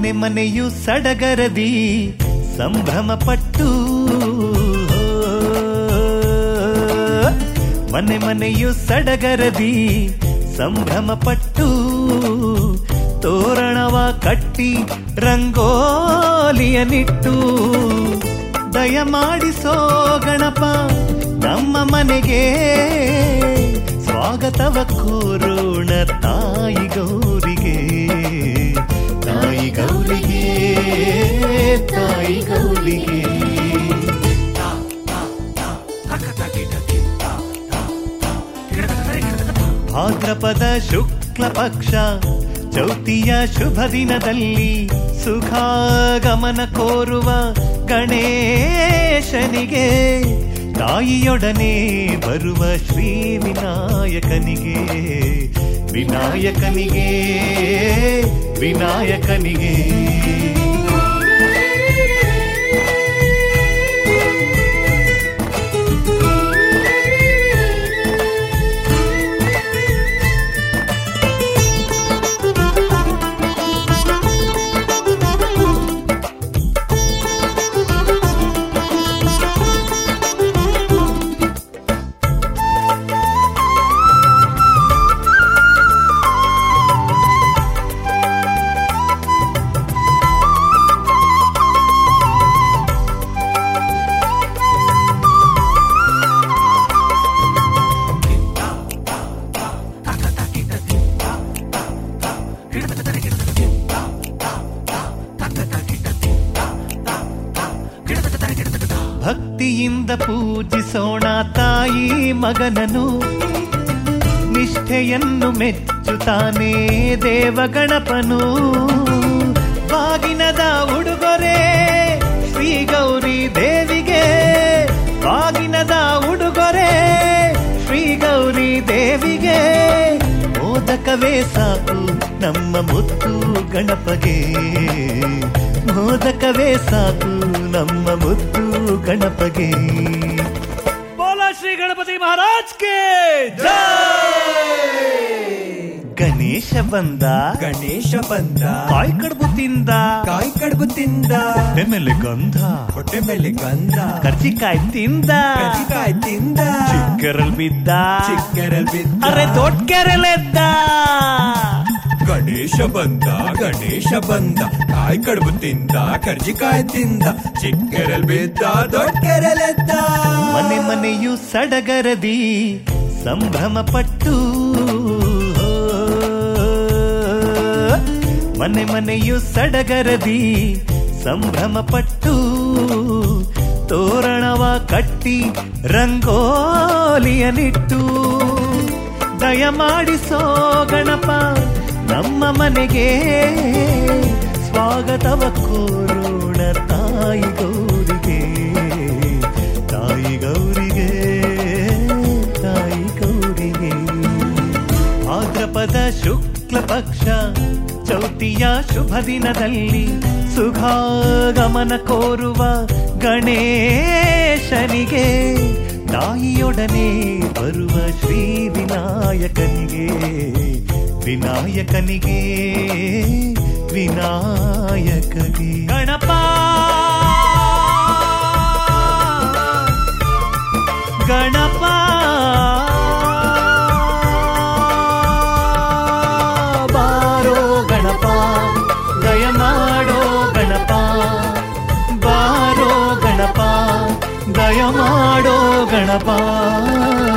ಮನೆ ಮನೆಯು ಸಡಗರದಿ ಸಂಭ್ರಮ ಪಟ್ಟು ಮನೆ ಮನೆಯು ಸಡಗರದಿ ಸಂಭ್ರಮ ಪಟ್ಟು ತೋರಣವ ಕಟ್ಟಿ ರಂಗೋಲಿಯ ನಿಟ್ಟು ದಯಮಾಡಿಸೋ ಗಣಪ ನಮ್ಮ ಮನೆಗೆ ಸ್ವಾಗತವ ಕೋರೋಣ ತಾಯಿ ಗೌರಿಗೆ ತಾಯಿ ಗೌರಿಗೆ ತಾಯಿ ಗೌರಿಗೆ ಭಾದ್ರಪದ ಶುಕ್ಲ ಪಕ್ಷ ಚೌತಿಯ ಶುಭ ದಿನದಲ್ಲಿ ಸುಖಾಗಮನ ಕೋರುವ ಗಣೇಶನಿಗೆ ತಾಯಿಯೊಡನೆ ಬರುವ ಶ್ರೀ ವಿನಾಯಕನಿಗೆ ವಿನಾಯಕನಿಗೆ ವಿನಾಯಕನಿಗೆ ಭಕ್ತಿಯಿಂದ ಪೂಜಿಸೋಣ ತಾಯಿ ಮಗನನು ನಿಷ್ಠೆಯನ್ನು ಮೆಚ್ಚುತ್ತಾನೆ ದೇವಗಣಪನು ಬಾಗಿನದ ಉಡುಗೊರೆ ಶ್ರೀ ಗೌರಿ ದೇವಿಗೆ ಬಾಗಿನದ ಉಡುಗೊರೆ ಶ್ರೀ ಗೌರಿ ದೇವಿಗೆ ಮೋದಕವೇ ಸಾಕು ನಮ್ಮ ಮುತ್ತು ಗಣಪಗೆ ಮೋದಕವೇ ಸಾಕು ನಮ್ಮ ಮುತ್ತು ಗಣಪಗೆ ಬೋಲಾ ಶ್ರೀ ಗಣಪತಿ ಮಹಾರಾಜ್ ಕೆ ಗಣೇಶ ಬಂದ ಗಣೇಶ ಬಂದ ಕಾಯಿ ಕಡುಬು ತಿಂದ ಕಾಯಿ ಕಡುಬು ತಿಂದ ಹೊಟ್ಟೆ ಮೇಲೆ ಗಂಧ ಹೊಟ್ಟೆ ಮೇಲೆ ಗಂಧ ಕರ್ಜಿಕಾಯಿ ತಿಂದ ಕಜ್ಜಿಕಾಯಿ ತಿಂದ ಚಿಕ್ಕರಲ್ ಬಿದ್ದ ಚಿಕ್ಕರಲ್ಲಿ ಬಿದ್ದ ಅರೆ ದೊಡ್ಡ ಕೆರೆಲೆದ್ದ ಗಣೇಶ ಬಂದ ಗಣೇಶ ಬಂದ ಕಾಯಿ ಕಡುಬು ತಿಂದ ಕರ್ಜಿಕಾಯಿ ತಿಂದ ಚಿಕ್ಕರಲ್ಲಿ ಬಿದ್ದ ದೊಡ್ಡ ಕೆರೆಲೆದ್ದ ಮನೆ ಮನೆಯು ಸಡಗರದಿ ಸಂಭ್ರಮ ಪಟ್ಟು ಮನೆ ಮನೆಯು ಸಡಗರದಿ ಸಂಭ್ರಮ ಪಟ್ಟು ತೋರಣವ ಕಟ್ಟಿ ರಂಗೋಲಿಯ ನಿಟ್ಟು ದಯಮಾಡಿಸೋ ಗಣಪ ನಮ್ಮ ಮನೆಗೆ ಸ್ವಾಗತವ ಕೋರೋಣ ತಾಯಿ ಗೌರಿಗೆ ತಾಯಿ ಗೌರಿಗೆ ತಾಯಿ ಗೌರಿಗೆ ಭಾದ್ರಪದ ಶುಕ್ಲ ಪಕ್ಷ ಚೌತಿಯ ಶುಭ ದಿನದಲ್ಲಿ ಸುಖಾಗಮನ ಕೋರುವ ಗಣೇಶನಿಗೆ ತಾಯಿಯೊಡನೆ ಬರುವ ಶ್ರೀ ವಿನಾಯಕನಿಗೆ ವಿನಾಯಕನಿಗೆ ವಿನಾಯಕಗೆ ಗಣಪ ಗಣಪ ಬಾರೋ ಗಣಪ ದಯ ಮಾಡೋ ಗಣಪ ಬಾರೋ ಗಣಪ ದಯ ಮಾಡೋ ಗಣಪ